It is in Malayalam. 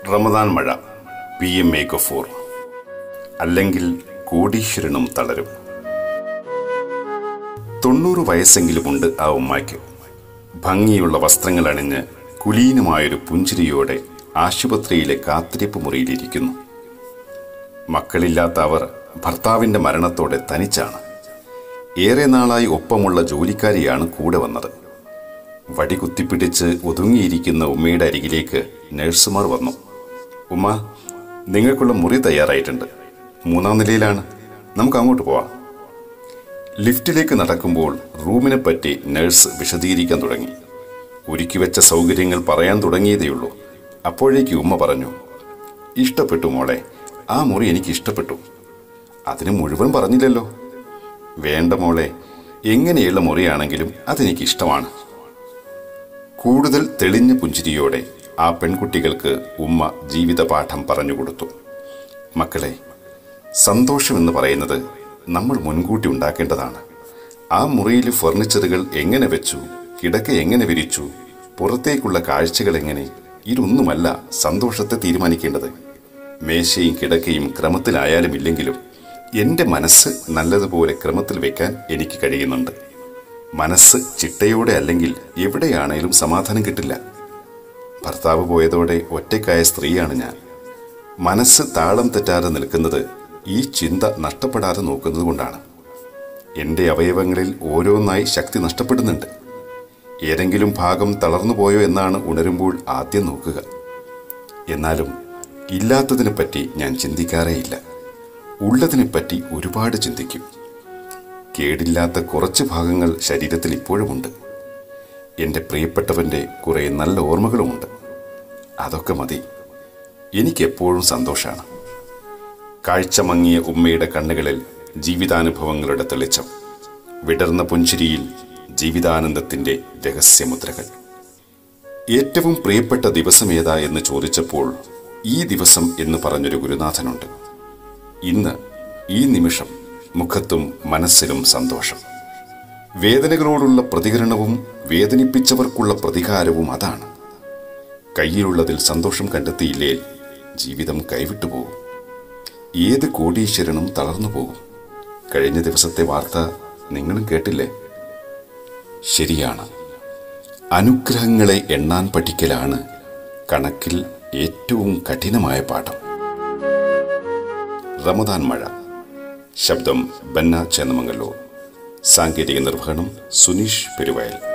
റമദാൻ മഴ പി എം എ ഗഫൂർ അല്ലെങ്കിൽ കോടീശ്വരനും തളരും തൊണ്ണൂറ് വയസ്സെങ്കിലുമുണ്ട് ആ ഉമ്മായ്ക്ക് ഭംഗിയുള്ള വസ്ത്രങ്ങൾ അണിഞ്ഞ് കുലീനമായൊരു പുഞ്ചിരിയോടെ ആശുപത്രിയിലെ കാത്തിരിപ്പ് മുറിയിലിരിക്കുന്നു മക്കളില്ലാത്ത അവർ ഭർത്താവിന്റെ മരണത്തോടെ തനിച്ചാണ് ഏറെ നാളായി ഒപ്പമുള്ള ജോലിക്കാരിയാണ് കൂടെ വന്നത് വടി കുത്തിപ്പിടിച്ച് ഒതുങ്ങിയിരിക്കുന്ന ഉമ്മയുടെ അരികിലേക്ക് നഴ്സുമാർ വന്നു ഉമ്മ നിങ്ങൾക്കുള്ള മുറി തയ്യാറായിട്ടുണ്ട് മൂന്നാം നിലയിലാണ് നമുക്ക് അങ്ങോട്ട് പോവാം ലിഫ്റ്റിലേക്ക് നടക്കുമ്പോൾ റൂമിനെ പറ്റി നഴ്സ് വിശദീകരിക്കാൻ തുടങ്ങി ഒരുക്കി വെച്ച സൗകര്യങ്ങൾ പറയാൻ തുടങ്ങിയതേയുള്ളൂ അപ്പോഴേക്ക് ഉമ്മ പറഞ്ഞു ഇഷ്ടപ്പെട്ടു മോളെ ആ മുറി എനിക്ക് ഇഷ്ടപ്പെട്ടു അതിന് മുഴുവൻ പറഞ്ഞില്ലല്ലോ വേണ്ട മോളെ എങ്ങനെയുള്ള മുറിയാണെങ്കിലും അതെനിക്ക് ഇഷ്ടമാണ് കൂടുതൽ തെളിഞ്ഞ പുഞ്ചിരിയോടെ ആ പെൺകുട്ടികൾക്ക് ഉമ്മ ജീവിതപാഠം പറഞ്ഞുകൊടുത്തു മക്കളെ സന്തോഷം എന്ന് പറയുന്നത് നമ്മൾ മുൻകൂട്ടി ഉണ്ടാക്കേണ്ടതാണ് ആ മുറിയിലെ ഫർണിച്ചറുകൾ എങ്ങനെ വെച്ചു കിടക്ക എങ്ങനെ വിരിച്ചു പുറത്തേക്കുള്ള കാഴ്ചകൾ എങ്ങനെ ഇതൊന്നുമല്ല സന്തോഷത്തെ തീരുമാനിക്കേണ്ടത് മേശയും കിടക്കയും ക്രമത്തിലായാലും ഇല്ലെങ്കിലും എൻ്റെ മനസ്സ് നല്ലതുപോലെ ക്രമത്തിൽ വെക്കാൻ എനിക്ക് കഴിയുന്നുണ്ട് മനസ്സ് ചിട്ടയോടെ അല്ലെങ്കിൽ എവിടെയാണേലും സമാധാനം കിട്ടില്ല ഭർത്താവ് പോയതോടെ ഒറ്റയ്ക്കായ സ്ത്രീയാണ് ഞാൻ മനസ്സ് താളം തെറ്റാതെ നിൽക്കുന്നത് ഈ ചിന്ത നഷ്ടപ്പെടാതെ നോക്കുന്നത് കൊണ്ടാണ് എൻ്റെ അവയവങ്ങളിൽ ഓരോന്നായി ശക്തി നഷ്ടപ്പെടുന്നുണ്ട് ഏതെങ്കിലും ഭാഗം തളർന്നുപോയോ എന്നാണ് ഉണരുമ്പോൾ ആദ്യം നോക്കുക എന്നാലും ഇല്ലാത്തതിനെപ്പറ്റി ഞാൻ ചിന്തിക്കാറേയില്ല ഉള്ളതിനെപ്പറ്റി ഒരുപാട് ചിന്തിക്കും കേടില്ലാത്ത കുറച്ച് ഭാഗങ്ങൾ ശരീരത്തിൽ ഇപ്പോഴുമുണ്ട് എൻ്റെ പ്രിയപ്പെട്ടവൻ്റെ കുറേ നല്ല ഓർമ്മകളുമുണ്ട് അതൊക്കെ മതി എനിക്കെപ്പോഴും സന്തോഷമാണ് കാഴ്ച മങ്ങിയ ഉമ്മയുടെ കണ്ണുകളിൽ ജീവിതാനുഭവങ്ങളുടെ തെളിച്ചം വിടർന്ന പുഞ്ചിരിയിൽ ജീവിതാനന്ദത്തിൻ്റെ രഹസ്യമുദ്രകൾ ഏറ്റവും പ്രിയപ്പെട്ട ദിവസം ഏതാ എന്ന് ചോദിച്ചപ്പോൾ ഈ ദിവസം എന്ന് പറഞ്ഞൊരു ഗുരുനാഥനുണ്ട് ഇന്ന് ഈ നിമിഷം മുഖത്തും മനസ്സിലും സന്തോഷം വേദനകളോടുള്ള പ്രതികരണവും വേദനിപ്പിച്ചവർക്കുള്ള പ്രതികാരവും അതാണ് കയ്യിലുള്ളതിൽ സന്തോഷം കണ്ടെത്തിയില്ലേ ജീവിതം കൈവിട്ടു പോകും ഏത് കോടീശ്വരനും തളർന്നു പോകും കഴിഞ്ഞ ദിവസത്തെ വാർത്ത നിങ്ങളും കേട്ടില്ലേ ശരിയാണ് അനുഗ്രഹങ്ങളെ എണ്ണാൻ പഠിക്കലാണ് കണക്കിൽ ഏറ്റവും കഠിനമായ പാഠം റമദാൻ മഴ ശബ്ദം ബന്ന ചേന്നമംഗല്ലൂർ സാങ്കേതിക നിർവഹണം സുനീഷ് പെരുവയൽ